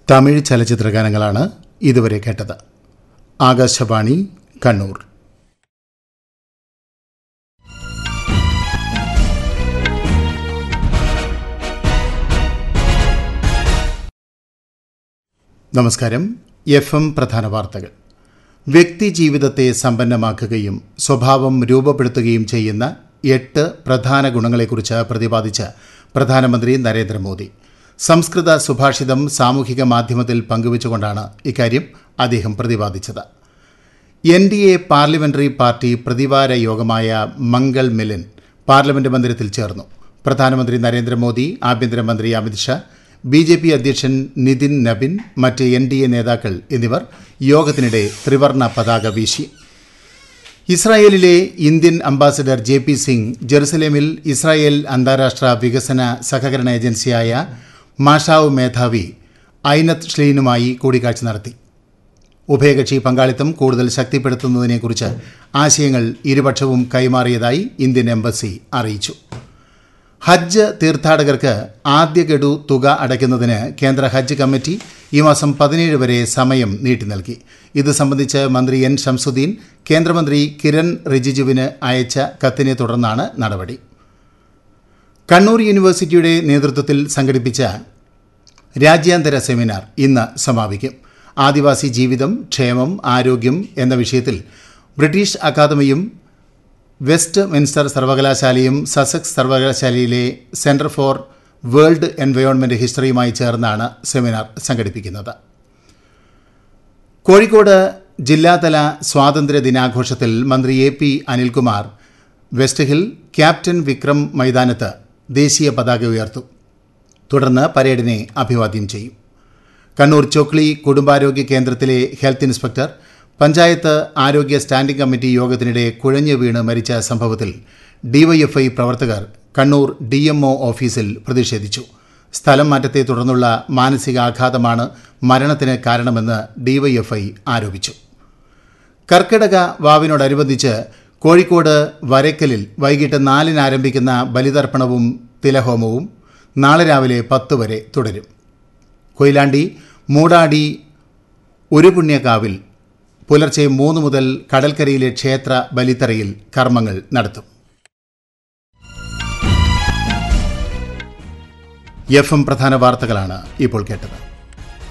തമിഴ് ചലച്ചിത്രഗാനങ്ങളാണ് ഇതുവരെ കേട്ടത് ആകാശവാണി കണ്ണൂർ നമസ്കാരം എഫ് എം പ്രധാന വാർത്തകൾ വ്യക്തി ജീവിതത്തെ സമ്പന്നമാക്കുകയും സ്വഭാവം രൂപപ്പെടുത്തുകയും ചെയ്യുന്ന എട്ട് പ്രധാന ഗുണങ്ങളെക്കുറിച്ച് പ്രതിപാദിച്ച് പ്രധാനമന്ത്രി നരേന്ദ്രമോദി സംസ്കൃത സുഭാഷിതം സാമൂഹിക മാധ്യമത്തിൽ പങ്കുവച്ചുകൊണ്ടാണ് ഇക്കാര്യം അദ്ദേഹം പ്രതിപാദിച്ചത് N D A parliamentary party പ്രതിവാര യോഗമായ മംഗൾ മിലൻ പാർലമെന്റ് മന്ദിരത്തിൽ ചേർന്നു പ്രധാനമന്ത്രി നരേന്ദ്രമോദി ആഭ്യന്തരമന്ത്രി അമിത്ഷാ ബി ജെ പി അധ്യക്ഷൻ നിതിൻ നബിൻ മറ്റ് എൻ ഡി എ നേതാക്കൾ എന്നിവർ യോഗത്തിനിടെ ത്രിവർണ പതാക വീശി ഇസ്രായേലിലെ Indian ambassador J P Singh ജെറുസലേമിൽ ഇസ്രായേൽ അന്താരാഷ്ട്ര വികസന സഹകരണ ഏജൻസിയായ മാഷാവ് മേധാവി ഐനത്ത് ഷ്ലീനുമായി കൂടിക്കാഴ്ച നടത്തി ഉഭയകക്ഷി പങ്കാളിത്തം കൂടുതൽ ശക്തിപ്പെടുത്തുന്നതിനെക്കുറിച്ച് ആശയങ്ങൾ ഇരുപക്ഷവും കൈമാറിയതായി ഇന്ത്യൻ എംബസി അറിയിച്ചു ഹജ്ജ് തീർത്ഥാടകർക്ക് ആദ്യ ഗഡു തുക അടയ്ക്കുന്നതിന് കേന്ദ്ര ഹജ്ജ് കമ്മിറ്റി ഈ മാസം പതിനേഴ് വരെ സമയം നീട്ടി നൽകി ഇത് സംബന്ധിച്ച് മന്ത്രി എൻ ഷംസുദ്ദീൻ കേന്ദ്രമന്ത്രി കിരൺ റിജിജുവിന് അയച്ച കത്തിനെ തുടർന്നാണ് നടപടി കണ്ണൂർ യൂണിവേഴ്സിറ്റിയുടെ നേതൃത്വത്തിൽ സംഘടിപ്പിച്ച രാജ്യാന്തര സെമിനാർ ഇന്ന് സമാപിക്കും ആദിവാസി ജീവിതം ക്ഷേമം ആരോഗ്യം എന്ന വിഷയത്തിൽ ബ്രിട്ടീഷ് അക്കാദമിയും വെസ്റ്റ് മിൻസ്റ്റർ സർവകലാശാലയും സസക്സ് സർവകലാശാലയിലെ സെന്റർ ഫോർ വേൾഡ് എൻവയോൺമെന്റ് ഹിസ്റ്ററിയുമായി ചേർന്നാണ് സെമിനാർ സംഘടിപ്പിക്കുന്നത് കോഴിക്കോട് ജില്ലാതല സ്വാതന്ത്ര്യ ദിനാഘോഷത്തിൽ മന്ത്രി A P Anilkumar West Hill Captain Vikram മൈതാനത്ത് ദേശീയ പതാക ഉയർത്തും തുടർന്ന് പരേഡിനെ അഭിവാദ്യം ചെയ്യും കണ്ണൂർ ചൊക്ലി കുടുംബാരോഗ്യ കേന്ദ്രത്തിലെ ഹെൽത്ത് ഇൻസ്പെക്ടർ പഞ്ചായത്ത് ആരോഗ്യ സ്റ്റാൻഡിംഗ് കമ്മിറ്റി യോഗത്തിനിടെ കുഴഞ്ഞു വീണ് മരിച്ച സംഭവത്തിൽ ഡിവൈഎഫ്ഐ പ്രവർത്തകർ കണ്ണൂർ ഡി ഓഫീസിൽ പ്രതിഷേധിച്ചു സ്ഥലം മാറ്റത്തെ തുടർന്നുള്ള മാനസികാഘാതമാണ് മരണത്തിന് കാരണമെന്ന് ഡിവൈഎഫ്ഐ ആരോപിച്ചു കർക്കിടക വാവിനോടനുബന്ധിച്ച് കോഴിക്കോട് വരയ്ക്കലിൽ വൈകിട്ട് നാലിന് ആരംഭിക്കുന്ന ബലിതർപ്പണവും തിലഹോമവും നാളെ രാവിലെ പത്ത് വരെ തുടരും കൊയിലാണ്ടി മൂടാടി ഒരു പുണ്യകാവിൽ പുലർച്ചെ മൂന്ന് മുതൽ കടൽക്കരയിലെ ക്ഷേത്ര ബലിത്തറയിൽ കർമ്മങ്ങൾ നടത്തും എഫ് എം പ്രധാന വാർത്തകളാണ് ഇപ്പോൾ കേട്ടത്